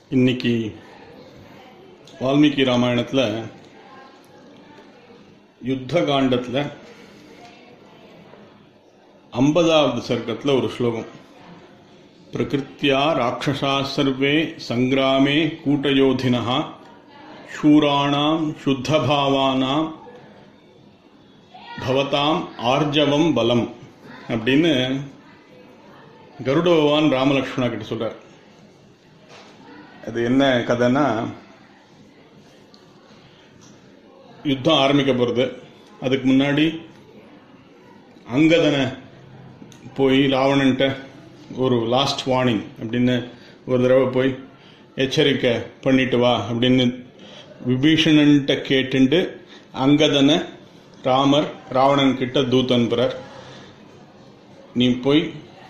இன்னைக்கு வால்மீகி ராமாயணத்தில் யுத்த காண்டத்தில் ஐம்பதாவது சர்க்கத்தில் ஒரு ஸ்லோகம் பிரகிருத்தியா ராட்சசா சர்வே சங்கிராமே கூட்டயோதினா சூராணாம் சுத்தபாவானாம் பவதாம் ஆர்ஜவம் பலம் அப்படின்னு கருட பகவான் ராமலக்ஷ்மணா கிட்ட சொல்றார் அது என்ன கதைன்னா யுத்தம் ஆரம்பிக்க போகிறது அதுக்கு முன்னாடி அங்கதனை போய் ராவணன்ட்ட ஒரு லாஸ்ட் வார்னிங் அப்படின்னு ஒரு தடவை போய் எச்சரிக்கை பண்ணிட்டு வா அப்படின்னு விபீஷணன்ட்ட கேட்டுண்டு அங்கதனை ராமர் ராவணன் கிட்ட தூத் அனுப்புறார் நீ போய்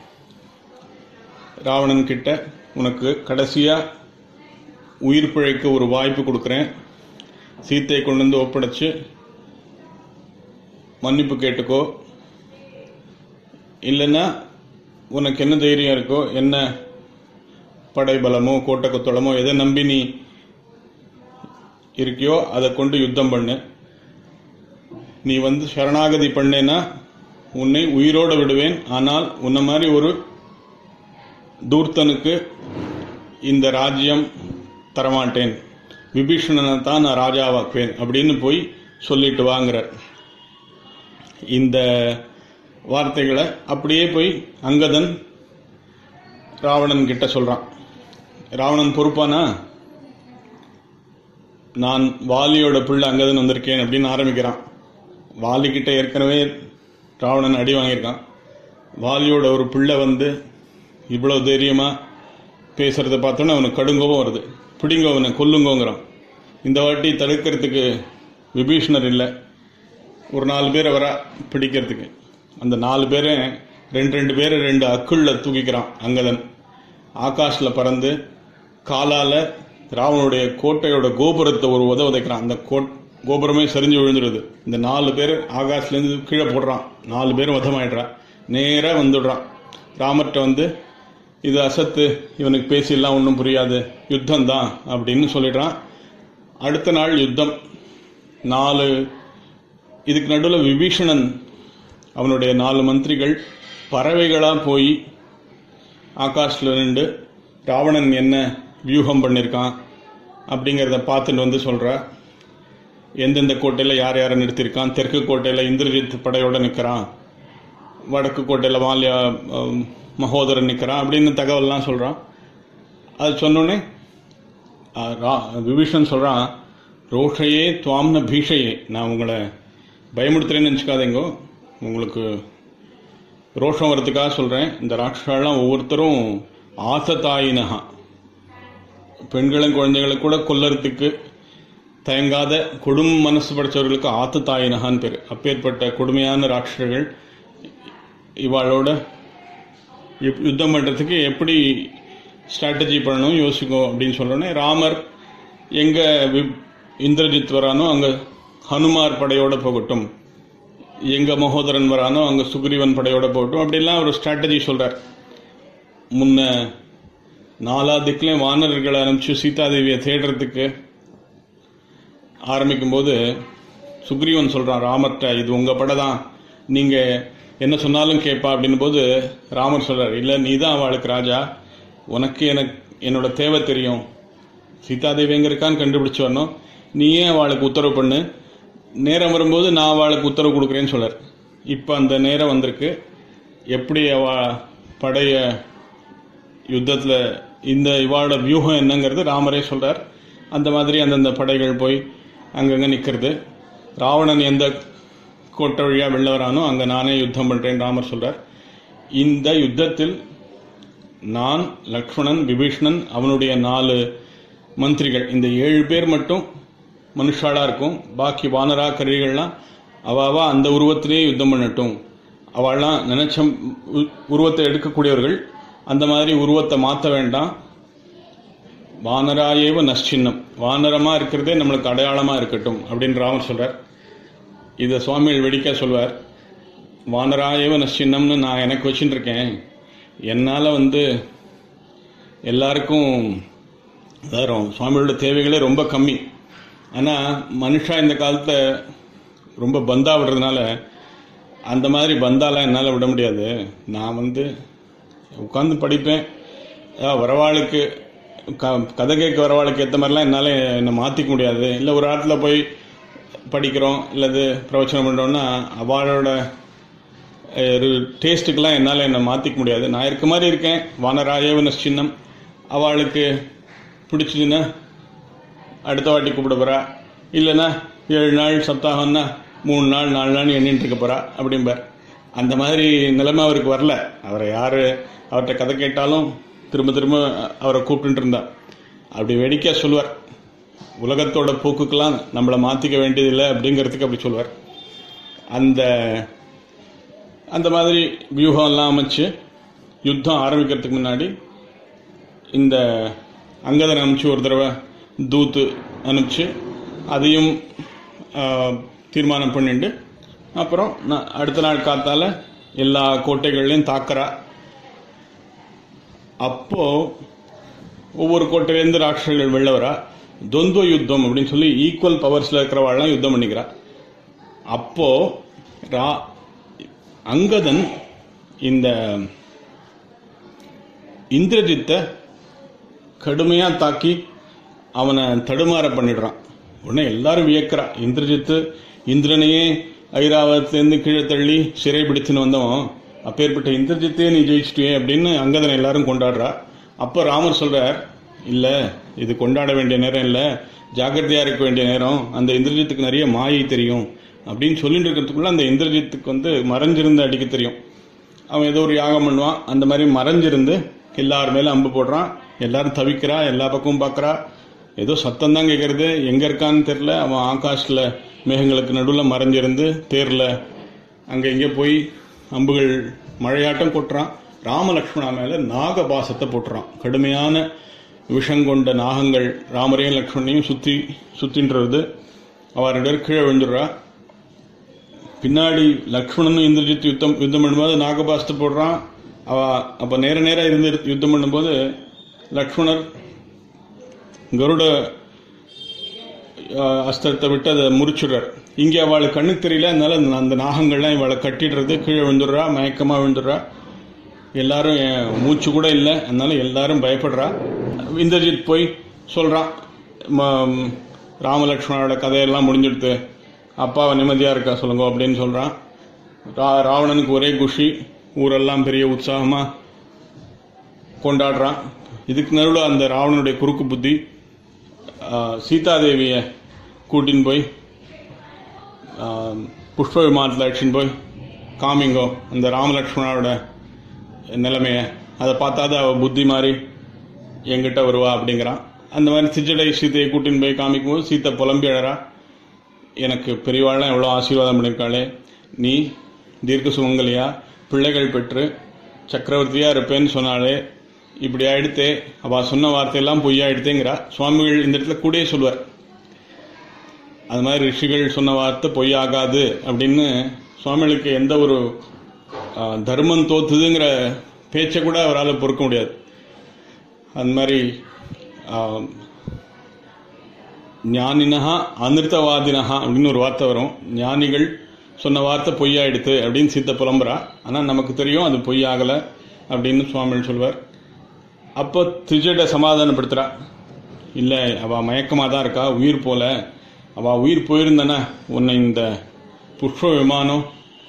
ராவணன் கிட்ட உனக்கு கடைசியா உயிர் பிழைக்க ஒரு வாய்ப்பு கொடுக்குறேன் சீத்தையை கொண்டு வந்து ஒப்படைச்சு மன்னிப்பு கேட்டுக்கோ இல்லைன்னா உனக்கு என்ன தைரியம் இருக்கோ என்ன படைபலமோ கோட்டை கொத்தளமோ எதை நம்பி நீ இருக்கியோ அதை கொண்டு யுத்தம் பண்ணு நீ வந்து சரணாகதி பண்ணேன்னா உன்னை உயிரோடு விடுவேன் ஆனால் உன்ன மாதிரி ஒரு தூர்த்தனுக்கு இந்த ராஜ்யம் தரமாட்டேன் விபீஷணனை தான் நான் ராஜாவாக்குவேன் அப்படின்னு போய் சொல்லிட்டு வாங்குறார் இந்த வார்த்தைகளை அப்படியே போய் அங்கதன் ராவணன் கிட்ட சொல்றான் ராவணன் பொறுப்பானா நான் வாலியோட பிள்ளை அங்கதன் வந்திருக்கேன் அப்படின்னு ஆரம்பிக்கிறான் வாலி கிட்ட ஏற்கனவே ராவணன் அடி வாங்கியிருக்கான் வாலியோட ஒரு பிள்ளை வந்து இவ்வளவு தைரியமா பேசுறத பார்த்தோன்னே அவனுக்கு கடுங்கோபம் வருது பிடிங்க அவனை கொல்லுங்கோங்கிறான் இந்த வாட்டி தடுக்கிறதுக்கு விபீஷணர் இல்லை ஒரு நாலு பேரை வரா பிடிக்கிறதுக்கு அந்த நாலு பேரை ரெண்டு ரெண்டு பேரை ரெண்டு அக்குள்ள தூக்கிக்கிறான் அங்கதன் ஆகாஷ்ல பறந்து காலால ராவனுடைய கோட்டையோட கோபுரத்தை ஒரு உத உதைக்கிறான் அந்த கோட் கோபுரமே சரிஞ்சு விழுந்துடுது இந்த நாலு பேர் ஆகாஷ்லேருந்து கீழே போடுறான் நாலு பேரும் வதமாயிடுறான் நேராக வந்துடுறான் ராமர்கிட்ட வந்து இது அசத்து இவனுக்கு பேசியெல்லாம் ஒன்றும் புரியாது யுத்தம் தான் அப்படின்னு சொல்லிடுறான் அடுத்த நாள் யுத்தம் நாலு இதுக்கு நடுவில் விபீஷணன் அவனுடைய நாலு மந்திரிகள் பறவைகளாக போய் ஆகாஷில் நின்று ராவணன் என்ன வியூகம் பண்ணியிருக்கான் அப்படிங்கிறத பார்த்துட்டு வந்து சொல்கிறா எந்தெந்த கோட்டையில் யார் யாரை நிறுத்தியிருக்கான் தெற்கு கோட்டையில் இந்திரஜித் படையோட நிற்கிறான் வடக்கு கோட்டையில் மால்யா அஹ், மகோதரன் நிற்கிறான் அப்படின்னு தகவல்லாம் சொல்கிறான் அது சொன்னோடனே அஹ், ரா- விபீஷன் சொல்கிறான் ரோஷையே துவாம்ன பீஷையே நான் உங்களை பயமுடுத்துறேன்னு நினச்சிக்காதீங்கோ உங்களுக்கு ரோஷம் வரதுக்காக சொல்கிறேன் இந்த ராட்சஸெல்லாம் ஒவ்வொருத்தரும் ஆசதாயினகா பெண்களும் குழந்தைகளை கூட கொல்லறதுக்கு தயங்காத கொடும் மனசு படைச்சவர்களுக்கு ஆத்து தாயினகான்னு பேர் அப்பேற்பட்ட கொடுமையான ராட்சசர்கள் இவாளோட யுத்- யுத்தம் பண்ணுறதுக்கு எப்படி ஸ்ட்ராட்டஜி பண்ணணும் யோசிக்கும் அப்படின்னு சொன்னோடனே ராமர் எங்கே இந்திரஜித் வரானோ அங்கே ஹனுமார் படையோட போகட்டும் எங்க மகோதரன் வரானோ அங்கே சுக்ரீவன் படையோட போகட்டும் அப்படிலாம் ஒரு ஸ்ட்ராட்டஜி சொல்றார் முன்ன நாலா திக்கிலையும் வானர்களை அனுப்பிச்சு சீதாதேவியை தேடுறதுக்கு ஆரம்பிக்கும்போது சுக்ரீவன் சொல்றான் ராமர்கிட்ட இது உங்க படை தான் நீங்க என்ன சொன்னாலும் கேட்பா அப்படின்னும் போது ராமர் சொல்றார் இல்ல நீ தான் அவளுக்கு ராஜா உனக்கு எனக்கு என்னோட தேவை தெரியும் சீதாதேவி எங்க இருக்கான்னு கண்டுபிடிச்சு வரணும் நீயே அவளுக்கு உத்தரவு பண்ணு நேரம் வரும்போது நான் அவளுக்கு உத்தரவு கொடுக்குறேன்னு சொல்றார் இப்போ அந்த நேரம் வந்திருக்கு எப்படி அவ படைய யுத்தத்தில் இந்த இவாளோட வியூகம் என்னங்கிறது ராமரே சொல்றார் அந்த மாதிரி அந்தந்த படைகள் போய் அங்கங்கே நிற்கிறது ராவணன் எந்த கோட்டை வழியாக வெளில வரானோ அங்கே நானே யுத்தம் பண்ணுறேன் ராமர் சொல்றார் இந்த யுத்தத்தில் நான் லக்ஷ்மணன் விபீஷ்ணன் அவனுடைய நாலு மந்திரிகள் இந்த ஏழு பேர் மட்டும் மனுஷாலா இருக்கும் பாக்கி வானரா கருவிகள்லாம் அவாவா அந்த உருவத்திலே யுத்தம் பண்ணட்டும் அவள்லாம் நினைச்ச உ- உருவத்தை எடுக்கக்கூடியவர்கள் அந்த மாதிரி உருவத்தை மாற்ற வேண்டாம் வானராயேவ நஷ்சின்னம் வானரமா இருக்கிறதே நம்மளுக்கு அடையாளமா இருக்கட்டும் அப்படின்னு ராமர் சொல்றார் இதை சுவாமிகள் வெடிக்க சொல்வார் வானராயேவ நஷ்சின்னம்னு நான் எனக்கு வச்சுட்டு இருக்கேன் என்னால் வந்து எல்லாருக்கும் அதாவது ரொ- சுவாமியோட தேவைகளே ரொம்ப கம்மி ஆனால் மனுஷா இந்த காலத்தில் ரொம்ப பந்தா விடுறதுனால அந்த மாதிரி பந்தாலாம் என்னால் விட முடியாது நான் வந்து உட்காந்து படிப்பேன் அதாவது வரவாளுக்கு க கதை கேட்க வரவாளுக்கு ஏற்ற மாதிரிலாம் என்னால் என்னை மாற்றிக்க முடியாது இல்லை ஒரு இடத்துல போய் படிக்கிறோம் இல்லது பிரவச்சனம் பண்ணுறோன்னா அவளோட அஹ், ஒரு டேஸ்ட்டுக்கெல்லாம் என்னால் என்னை மாற்றிக்க முடியாது நான் இருக்க மாதிரி இருக்கேன் வானராயவன சின்னம் அவளுக்கு பிடிச்சதுன்னா அடுத்த வாட்டி கூப்பிட போகிறா இல்லைன்னா ஏழு நாள் சப்தாகம்னா மூணு நாள் நாலு நாள் எண்ணிட்டு இருக்க போகிறா அப்படிம்பார் அந்த மாதிரி நிலைமை அவருக்கு வரல அவரை யார் அவர்கிட்ட கதை கேட்டாலும் திரும்ப திரும்ப அவரை கூப்பிட்டுட்டு இருந்தா அப்படி வேடிக்கையா சொல்லுவார் உலகத்தோட போக்குக்கெல்லாம் நம்மளை மாற்றிக்க வேண்டியதில்லை அப்படிங்கிறதுக்கு அப்படி சொல்லுவார் அந்த அந்த மாதிரி வியூகம்லாம் அமைச்சு யுத்தம் ஆரம்பிக்கிறதுக்கு முன்னாடி இந்த அங்கதனை அனுப்பிச்சு ஒரு தடவை தூத்து அனுப்பிச்சு அதையும் ஆ, தீர்மானம் பண்ணிட்டு அப்புறம் நா- அடுத்த நாள் காத்தால எல்லா கோட்டைகள்லையும் தாக்குறா அப்போ ஒவ்வொரு கோட்டையிலேருந்து ராட்சசர்கள் வெளில வரா துவந்துவ யுத்தம் அப்படின்னு சொல்லி ஈக்குவல் பவர்ஸ்ல இருக்கிறவாள்லாம் யுத்தம் பண்ணிக்கிறா அப்போ ரா அங்கதன் இந்த இந்திரஜித்தை கடுமையா தாக்கி அவனை தடுமாற பண்ணிடுறான் உடனே எல்லாரும் வியக்கிறா இந்திரஜித்து இந்திரனையே ஐராவதத்திலேருந்து கீழே தள்ளி சிறை பிடிச்சுன்னு வந்தவன் அப்பேற்பட்ட இந்திரஜித்தையே நீ ஜெயிச்சிட்டியே அப்படின்னு அங்கதனை எல்லாரும் கொண்டாடுறா அப்போ ராமர் சொல்றார் இல்ல இது கொண்டாட வேண்டிய நேரம் இல்ல ஜாக்கிரதையா இருக்க வேண்டிய நேரம் அந்த இந்திரஜித்துக்கு நிறைய மாயை தெரியும் அப்படின்னு சொல்லிட்டு இருக்கிறதுக்குள்ள அந்த இந்திரஜித்துக்கு வந்து மறைஞ்சிருந்து அடிக்க தெரியும் அவன் ஏதோ ஒரு யாகம் பண்ணுவான் அந்த மாதிரி மறைஞ்சிருந்து எல்லார் மேல அம்பு போடுறான் எல்லாரும் தவிக்கிறா எல்லா பக்கமும் பார்க்கறா ஏதோ சத்தம் தான் கேட்கறது எங்க இருக்கான்னு தெரியல அவன் ஆகாஷ்ல மேகங்களுக்கு நடுவில் மறைஞ்சிருந்து தேர்ல அங்க இங்க போய் அம்புகள் மழையாட்டம் கொட்டுறான் ராமலக்ஷ்மணா மேல நாகபாசத்தை போட்டுறான் கடுமையான விஷங்கொண்ட நாகங்கள் ராமரையும் லக்ஷ்மணையும் சுத்தி சுத்தின்றது அவ ரெண்டு பேரும் கீழே விழுந்துடுறா பின்னாடி லக்ஷ்மணனும் இந்திரஜித் யுத்தம் யுத்தம் பண்ணும்போது நாகபாஸ்து போடுறான் அவ அப்ப நேர நேரா இருந்து யுத்தம் பண்ணும்போது லக்ஷ்மணர் கருட அஹ், அஸ்திரத்தை விட்டு அதை முறிச்சுடுறார் இங்க அவளுக்கு கண்ணுக்கு தெரியல அதனால அந்த- அந்த நாகங்கள்லாம் இவளை கட்டிடுறது கீழே விழுந்துடுறா மயக்கமா விழுந்துடுறா எல்லாரும் என் மூச்சு கூட இல்லை அதனால எல்லாரும் பயப்படுறா இந்திரஜித் போய் சொல்றான் ம- ராமலக்ஷ்மணோட கதையெல்லாம் முடிஞ்சிடுத்து அப்பாவை நிம்மதியா இருக்கா சொல்லுங்க அப்படின்னு சொல்றான் ரா- ராவணனுக்கு ஒரே குஷி ஊரெல்லாம் பெரிய உற்சாகமா கொண்டாடுறான் இதுக்கு நடுவில் அந்த ராவணனுடைய குறுக்கு புத்தி ஆஹ், சீதாதேவியை கூட்டின்னு போய் ஆஹ், புஷ்ப விமானத்தில் அடிச்சுன்னு போய் காமிங்கோ அந்த ராமலக்ஷ்மணோட நிலைமைய அதை பார்த்தாது அவ புத்தி மாறி எங்கிட்ட வருவா அப்படிங்கிறான் அந்த மாதிரி சிஜடை சீதையை கூட்டின்னு போய் காமிக்கும்போது சீத்தை புலம்பி அழறா எனக்கு பெரியவாள்லாம் எவ்வளோ ஆசீர்வாதம் பண்ணியிருக்காளே நீ தீர்க்க சுமங்கலியா பிள்ளைகள் பெற்று சக்கரவர்த்தியா இருப்பேன்னு சொன்னாலே இப்படி ஆயிடுத்தே அவ சொன்ன வார்த்தையெல்லாம் பொய்யாயிடுத்தேங்கிறா சுவாமிகள் இந்த இடத்துல கூடயே சொல்வார் அது மாதிரி ரிஷிகள் சொன்ன வார்த்தை பொய்யாகாது அப்படின்னு சுவாமிகளுக்கு எந்த ஒரு ஆ, தர்மம் தோத்துதுங்கிற பேச்சை கூட அவரால் பொறுக்க முடியாது அந்த மாதிரி ஆ, ஞானினஹா அனிருத்தவாதினஹா அப்படின்னு ஒரு வார்த்தை வரும் ஞானிகள் சொன்ன வார்த்தை பொய்யாயிடுத்து அப்படின்னு சீத்த புலம்புறா ஆனால் நமக்கு தெரியும் அது பொய்யாகலை அப்படின்னு சுவாமிகள் சொல்வார் அப்போ திஜட சமாதானப்படுத்துறா இல்லை அவ மயக்கமாக தான் இருக்கா உயிர் போல அவ உயிர் போயிருந்தானே உன்னை இந்த புஷ்ப விமானம்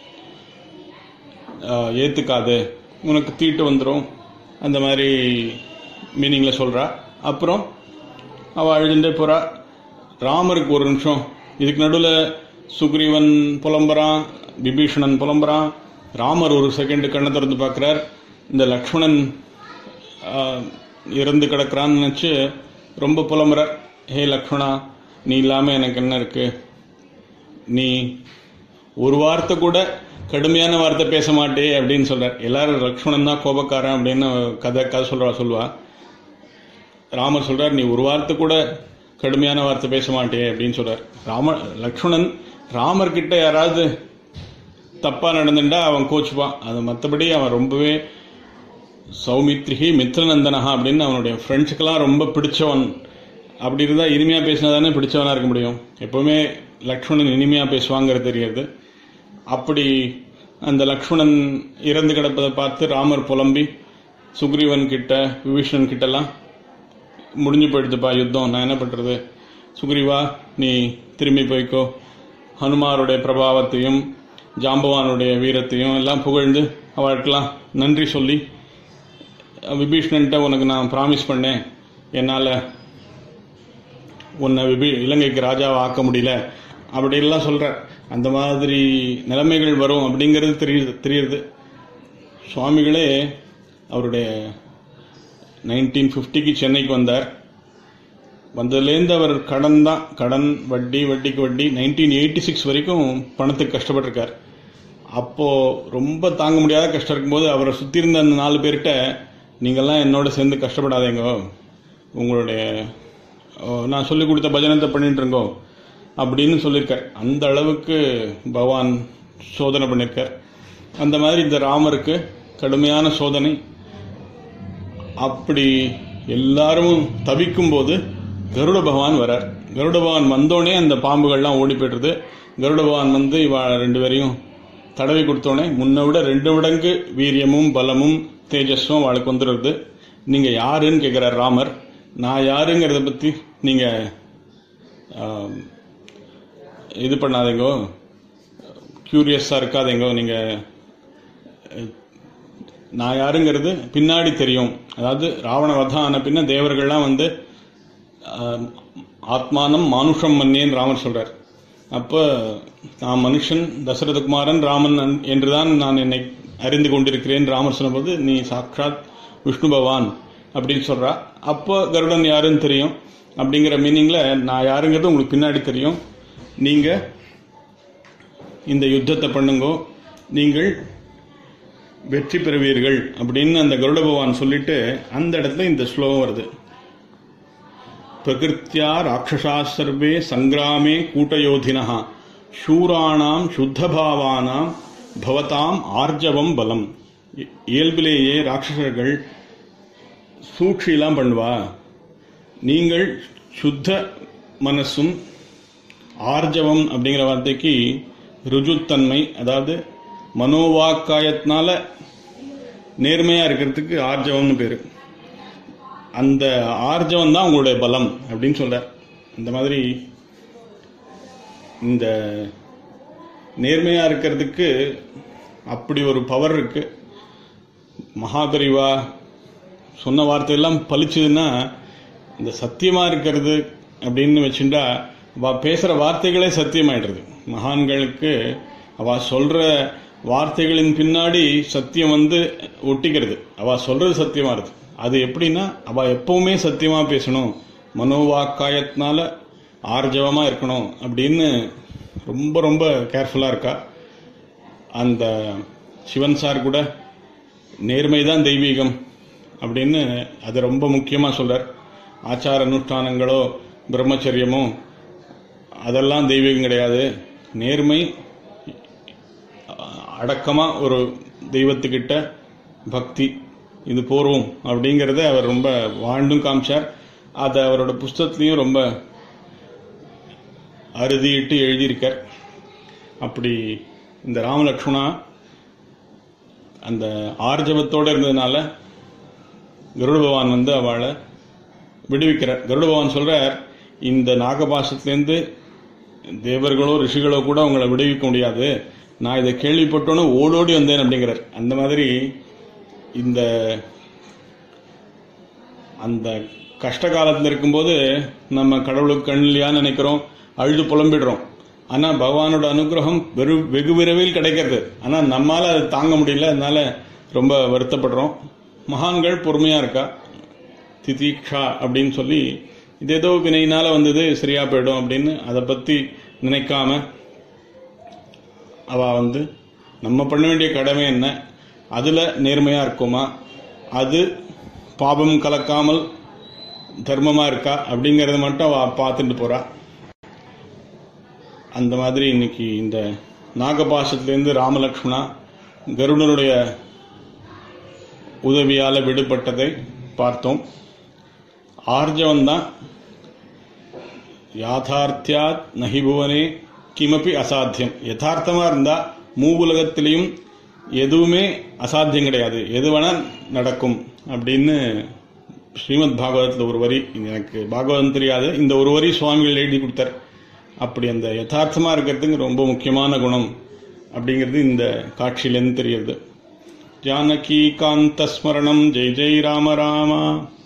ஆஹ், ஏத்துக்காது உனக்கு தீட்டு வந்துடும் அந்த மாதிரி மீனிங்ல சொல்றா அப்புறம் அவ அழுதுண்டே போறா ராமருக்கு ஒரு நிமிஷம் இதுக்கு நடுவில் சுக்ரீவன் புலம்புறான் விபீஷணன் புலம்புறான் ராமர் ஒரு செகண்ட் கண்ணை திறந்து பார்க்குறார் இந்த லக்ஷ்மணன் ஆஹ், இறந்து கிடக்குறான்னு நினச்சி ரொம்ப புலம்புறார் ஹே லக்ஷ்மணா நீ இல்லாமல் எனக்கு என்ன இருக்கு நீ ஒரு வார்த்தை கூட கடுமையான வார்த்தை பேச மாட்டே அப்படின்னு சொல்றார் எல்லாரும் லக்ஷ்மணன் தான் கோபக்காரன் அப்படின்னு கதை கதை சொல்றா சொல்லுவா ராமர் சொல்றார் நீ ஒரு வார்த்தை கூட கடுமையான வார்த்தை பேச மாட்டே அப்படின்னு சொல்றார் ராம லக்ஷ்மணன் ராமர் கிட்ட யாராவது தப்பா நடந்துட்டா அவன் கோச்சுப்பான் அது மற்றபடி அவன் ரொம்பவே சௌமித்ரிகி மித்ரநந்தனஹா அப்படின்னு அவனுடைய ஃப்ரெண்ட்ஸுக்கெல்லாம் ரொம்ப பிடிச்சவன் அப்படி இருந்தால் இனிமையாக பேசினா தானே பிடிச்சவனாக இருக்க முடியும் எப்பவுமே லக்ஷ்மணன் இனிமையாக பேசுவாங்கிறது தெரியுது அப்படி அந்த லக்ஷ்மணன் இறந்து கிடப்பதை பார்த்து ராமர் புலம்பி சுக்ரீவன் கிட்ட விபீஷணன் கிட்டலாம் முடிஞ்சு போயிடுதுப்பா யுத்தம் நான் என்ன பண்ணுறது சுக்ரீவா நீ திரும்பி போய்க்கோ ஹனுமாருடைய பிரபாவத்தையும் ஜாம்பவானுடைய வீரத்தையும் எல்லாம் புகழ்ந்து அவளுக்கெல்லாம் நன்றி சொல்லி விபீஷ்ணன்ட்ட உனக்கு நான் ப்ராமிஸ் பண்ணேன் என்னால் உன்னை விபி இலங்கைக்கு ராஜாவை ஆக்க முடியல அப்படின்லாம் சொல்கிற அந்த மாதிரி நிலைமைகள் வரும் அப்படிங்கிறது தெரியுது தெரியுது சுவாமிகளே அவருடைய நைன்டீன் ஃபிஃப்டிக்கு சென்னைக்கு வந்தார் வந்ததுலேருந்து அவர் கடன் தான் கடன் வட்டி வட்டிக்கு வட்டி நைன்டீன் எயிட்டி சிக்ஸ் வரைக்கும் பணத்துக்கு கஷ்டப்பட்டிருக்கார் அப்போது ரொம்ப தாங்க முடியாத கஷ்டம் இருக்கும்போது அவரை சுற்றி இருந்த அந்த நாலு பேர்கிட்ட நீங்கள்லாம் என்னோட சேர்ந்து கஷ்டப்படாதீங்க உங்களுடைய நான் சொல்லிக் கொடுத்த பஜனத்தை பண்ணிட்டு இருங்கோ அப்படின்னு சொல்லியிருக்கார் அந்த அளவுக்கு பகவான் சோதனை பண்ணியிருக்கார் அந்த மாதிரி இந்த ராமருக்கு கடுமையான சோதனை அப்படி எல்லாரும் தவிக்கும் போது கருட பகவான் வரார் கருட பகவான் வந்தோடனே அந்த பாம்புகள்லாம் ஓடி போய்டுறது கருட பகவான் வந்து இவ ரெண்டு பேரையும் தடவி கொடுத்தோடனே முன்னை விட ரெண்டு மடங்கு வீரியமும் பலமும் தேஜஸும் அவளுக்கு வந்துடுறது நீங்கள் யாருன்னு கேட்குறார் ராமர் நான் யாருங்கிறத பற்றி நீங்கள் இது பண்ணாதீங்கோ க்யூரியஸாக இருக்காதீங்கோ நீங்கள் நான் யாருங்கிறது பின்னாடி தெரியும் அதாவது ராவண வதம் ஆன பின்ன தேவர்கள்லாம் வந்து ஆத்மானம் மானுஷம் மன்னேன்னு ராமர் சொல்றார் அப்போ நான் மனுஷன் தசரதகுமாரன் ராமன் என்றுதான் நான் என்னை அறிந்து கொண்டிருக்கிறேன் ராமர் சொன்னபோது நீ சாட்சாத் விஷ்ணு பகவான் அப்படின்னு சொல்றா அப்போ கருடன் யாருன்னு தெரியும் அப்படிங்கிற மீனிங்ல நான் யாருங்கிறது உங்களுக்கு பின்னாடி தெரியும் நீங்க இந்த யுத்தத்தை பண்ணுங்கோ நீங்கள் வெற்றி பெறுவீர்கள் அப்படின்னு அந்த கருட பகவான் சொல்லிட்டு அந்த இடத்துல இந்த ஸ்லோகம் வருது பிரகிருத்தியா ராட்சசா சர்வே சங்கிராமே கூட்டயோதினா சூராணாம் சுத்தபாவானாம் பவதாம் ஆர்ஜவம் பலம் இயல்பிலேயே ராட்சசர்கள் சூழ்ச்சியெல்லாம் பண்ணுவா நீங்கள் சுத்த மனசும் ஆர்ஜவம் அப்படிங்கிற வார்த்தைக்கு ருஜுத்தன்மை அதாவது மனோவாக்காயத்தினால நேர்மையா இருக்கிறதுக்கு ஆர்ஜவம்னு பேரு அந்த ஆர்ஜவம் தான் உங்களுடைய பலம் அப்படின்னு சொல்றார் இந்த மாதிரி இந்த நேர்மையா இருக்கிறதுக்கு அப்படி ஒரு பவர் இருக்கு மகாபரிவா சொன்ன வார்த்தையெல்லாம் பளிச்சுதுன்னா இந்த சத்தியமா இருக்கிறது அப்படின்னு வச்சுட்டா அவ பேசுற வார்த்தைகளே சத்தியமாயிடுறது மகான்களுக்கு அவ சொல்ற வார்த்தைகளின் பின்னாடி சத்தியம் வந்து ஒட்டிக்கிறது அவ சொல்றது சத்தியமா இருக்கு அது எப்படின்னா அவ எப்பவுமே சத்தியமா பேசணும் மனோவாக்காயத்தினால ஆர்ஜவமா இருக்கணும் அப்படின்னு ரொம்ப ரொம்ப கேர்ஃபுல்லா இருக்கா அந்த சிவன் சார் கூட நேர்மை தான் தெய்வீகம் அப்படின்னு அது ரொம்ப முக்கியமாக சொல்றார் ஆச்சார அனுஷ்டானங்களோ பிரம்மச்சரியமோ அதெல்லாம் தெய்வீகம் கிடையாது நேர்மை அடக்கமாக ஒரு தெய்வத்துக்கிட்ட பக்தி இது போர்வம் அப்படிங்கிறத அவர் ரொம்ப வாழ்ந்தும் காமிச்சார் அதை அவரோட புஸ்தகத்துலேயும் ரொம்ப அறுதியிட்டு எழுதியிருக்கார் அப்படி இந்த ராமலக்ஷ்மணா அந்த ஆர்ஜவத்தோடு இருந்ததுனால கருட பகவான் வந்து அவளை விடுவிக்கிறார் கருட பகவான் சொல்றார் இந்த நாகபாசத்துலேருந்து தேவர்களோ ரிஷிகளோ கூட உங்களை விடுவிக்க முடியாது நான் இதை கேள்விப்பட்டோன்னு ஓடோடி வந்தேன் அப்படிங்கிறார் அந்த மாதிரி இந்த அந்த கஷ்ட காலத்தில் இருக்கும்போது நம்ம கடவுளுக்கு கண்ணிலையான்னு நினைக்கிறோம் அழுது புலம்பிடுறோம் ஆனால் பகவானோட அனுகிரகம் வெறு வெகு விரைவில் கிடைக்கிறது ஆனால் நம்மால் அதை தாங்க முடியல அதனால ரொம்ப வருத்தப்படுறோம் மகான்கள் பொறுமையாக இருக்கா திதீக்ஷா அப்படின்னு சொல்லி இது ஏதோ வினையினால வந்தது சரியா போயிடும் அப்படின்னு அதை பற்றி நினைக்காம அவ வந்து நம்ம பண்ண வேண்டிய கடமை என்ன அதில் நேர்மையாக இருக்குமா அது பாபம் கலக்காமல் தர்மமாக இருக்கா அப்படிங்கிறத மட்டும் அவள் பார்த்துட்டு போகிறா அந்த மாதிரி இன்னைக்கு இந்த நாகபாசத்துலேருந்து ராமலக்ஷ்மணா கருடனுடைய உதவியால் விடுபட்டதை பார்த்தோம் ஆர்ஜவன் தான் யாதார்த்தியாத் நஹிபுவனே கிமப்பி அசாத்தியம் யதார்த்தமாக இருந்தால் மூவுலகத்திலையும் எதுவுமே அசாத்தியம் கிடையாது எது வேணால் நடக்கும் அப்படின்னு ஸ்ரீமத் பாகவதத்தில் ஒரு வரி எனக்கு பாகவதம் தெரியாது இந்த ஒரு வரி சுவாமிகள் எழுதி கொடுத்தார் அப்படி அந்த யதார்த்தமாக இருக்கிறதுக்கு ரொம்ப முக்கியமான குணம் அப்படிங்கிறது இந்த காட்சியிலேருந்து தெரியுது ஜானகி காந்த ஸ்மரணம் ஜெய் ஜெய் ராம ராமா